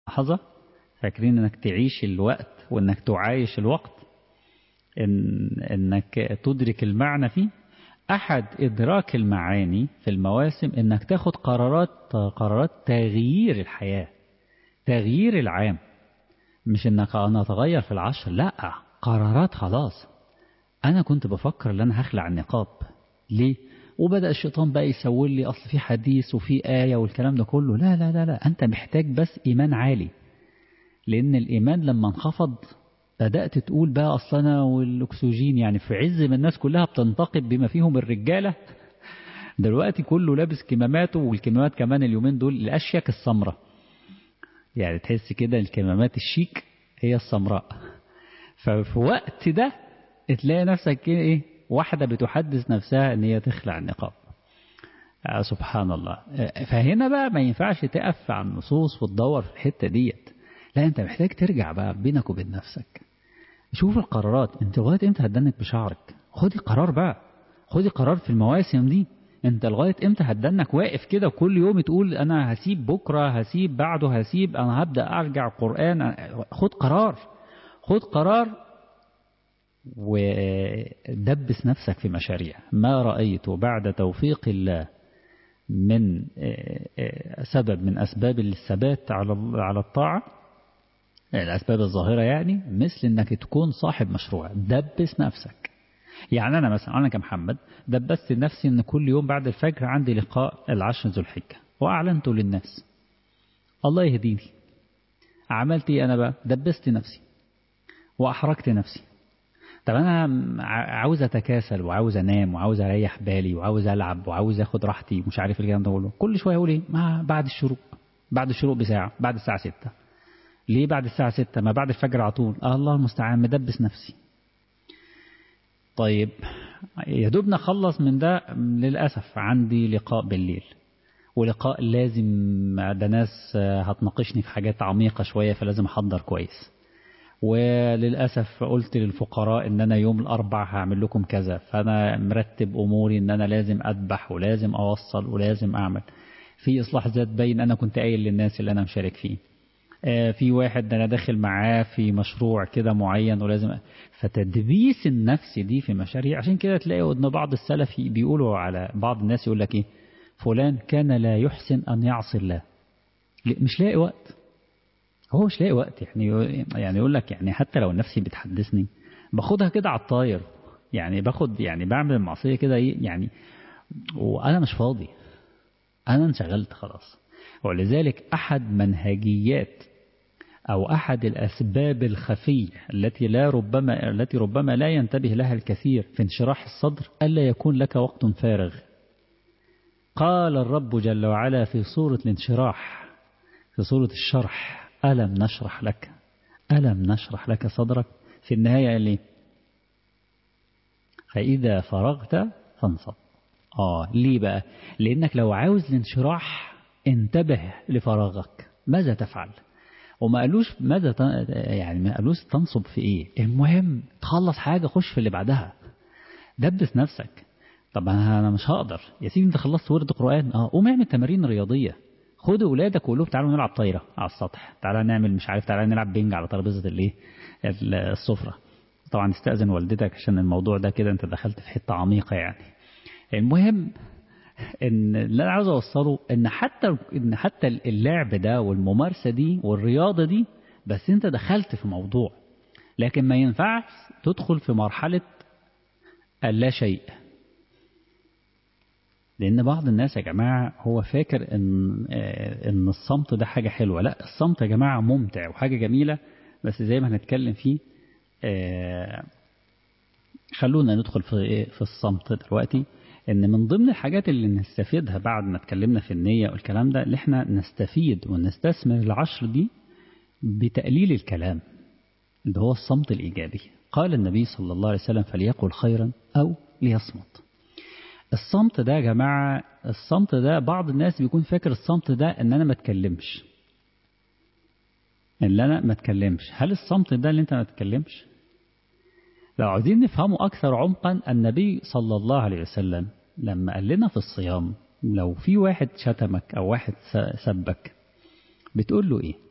لحظة فاكرين انك تعيش الوقت وانك تعايش الوقت إن انك تدرك المعنى فيه احد ادراك المعاني في المواسم انك تاخد قرارات قرارات تغيير الحياة تغيير العام مش انك انا اتغير في العشر لا قرارات خلاص انا كنت بفكر ان انا هخلع النقاب ليه وبدأ الشيطان بقى يسول لي أصل في حديث وفي آية والكلام ده كله لا لا لا لا أنت محتاج بس إيمان عالي لأن الإيمان لما انخفض بدأت تقول بقى أصل أنا والأكسجين يعني في عز ما الناس كلها بتنتقد بما فيهم الرجالة دلوقتي كله لابس كماماته والكمامات كمان اليومين دول الأشيك السمراء يعني تحس كده الكمامات الشيك هي السمراء ففي وقت ده تلاقي نفسك كده ايه واحدة بتحدث نفسها ان هي تخلع النقاب آه سبحان الله فهنا بقى ما ينفعش تقف على النصوص وتدور في الحتة ديت لا انت محتاج ترجع بقى بينك وبين نفسك شوف القرارات انت لغاية امتى هتدنك بشعرك خدي قرار بقى خدي قرار في المواسم دي انت لغاية امتى هتدنك واقف كده وكل يوم تقول انا هسيب بكرة هسيب بعده هسيب انا هبدأ ارجع القرآن خد قرار خد قرار ودبس نفسك في مشاريع ما رأيت بعد توفيق الله من سبب من أسباب الثبات على على الطاعة الأسباب الظاهرة يعني مثل أنك تكون صاحب مشروع دبس نفسك يعني أنا مثلا أنا كمحمد دبست نفسي أن كل يوم بعد الفجر عندي لقاء العشر ذو الحجة وأعلنته للناس الله يهديني عملت إيه أنا بقى دبست نفسي وأحرجت نفسي طب انا عاوز اتكاسل وعاوز انام وعاوز اريح بالي وعاوز العب وعاوز اخد راحتي ومش عارف الكلام ده كله كل شويه اقول ايه ما بعد الشروق بعد الشروق بساعه بعد الساعه 6 ليه بعد الساعه 6 ما بعد الفجر على طول آه الله المستعان مدبس نفسي طيب يا دوب نخلص من ده للاسف عندي لقاء بالليل ولقاء لازم ده ناس هتناقشني في حاجات عميقه شويه فلازم احضر كويس وللأسف قلت للفقراء ان انا يوم الاربع هعمل لكم كذا فانا مرتب اموري ان انا لازم اذبح ولازم اوصل ولازم اعمل في اصلاح ذات بين انا كنت قايل للناس اللي انا مشارك فيه في واحد انا داخل معاه في مشروع كده معين ولازم فتدبيس النفس دي في مشاريع عشان كده تلاقي ان بعض السلف بيقولوا على بعض الناس يقول لك ايه فلان كان لا يحسن ان يعصي الله مش لاقي وقت هو مش لاقي وقت يعني يعني يقول لك يعني حتى لو نفسي بتحدثني باخدها كده على الطاير يعني باخد يعني بعمل المعصيه كده ايه يعني وانا مش فاضي انا انشغلت خلاص ولذلك احد منهجيات او احد الاسباب الخفيه التي لا ربما التي ربما لا ينتبه لها الكثير في انشراح الصدر الا يكون لك وقت فارغ قال الرب جل وعلا في سوره الانشراح في سوره الشرح ألم نشرح لك ألم نشرح لك صدرك في النهاية قال لي فإذا فرغت فانصب آه ليه بقى لأنك لو عاوز الانشراح انتبه لفراغك ماذا تفعل وما قالوش ماذا يعني ما قالوش تنصب في ايه المهم تخلص حاجة خش في اللي بعدها دبس نفسك طب انا مش هقدر يا سيدي انت خلصت ورد قرآن اه قوم اعمل تمارين رياضية خد اولادك وقول لهم تعالوا نلعب طايره على السطح تعالى نعمل مش عارف تعالى نلعب بينج على ترابيزه الايه السفره طبعا استاذن والدتك عشان الموضوع ده كده انت دخلت في حته عميقه يعني المهم ان اللي انا عاوز اوصله ان حتى ان حتى اللعب ده والممارسه دي والرياضه دي بس انت دخلت في موضوع لكن ما ينفعش تدخل في مرحله اللا شيء لأن بعض الناس يا جماعة هو فاكر إن إن الصمت ده حاجة حلوة، لا الصمت يا جماعة ممتع وحاجة جميلة بس زي ما هنتكلم فيه خلونا ندخل في في الصمت دلوقتي إن من ضمن الحاجات اللي نستفيدها بعد ما اتكلمنا في النية والكلام ده اللي إحنا نستفيد ونستثمر العشر دي بتقليل الكلام اللي هو الصمت الإيجابي. قال النبي صلى الله عليه وسلم فليقل خيرا أو ليصمت. الصمت ده يا جماعة الصمت ده بعض الناس بيكون فاكر الصمت ده ان انا ما اتكلمش ان انا ما اتكلمش هل الصمت ده اللي انت ما تتكلمش لو عايزين نفهمه اكثر عمقا النبي صلى الله عليه وسلم لما قال لنا في الصيام لو في واحد شتمك او واحد سبك بتقول له ايه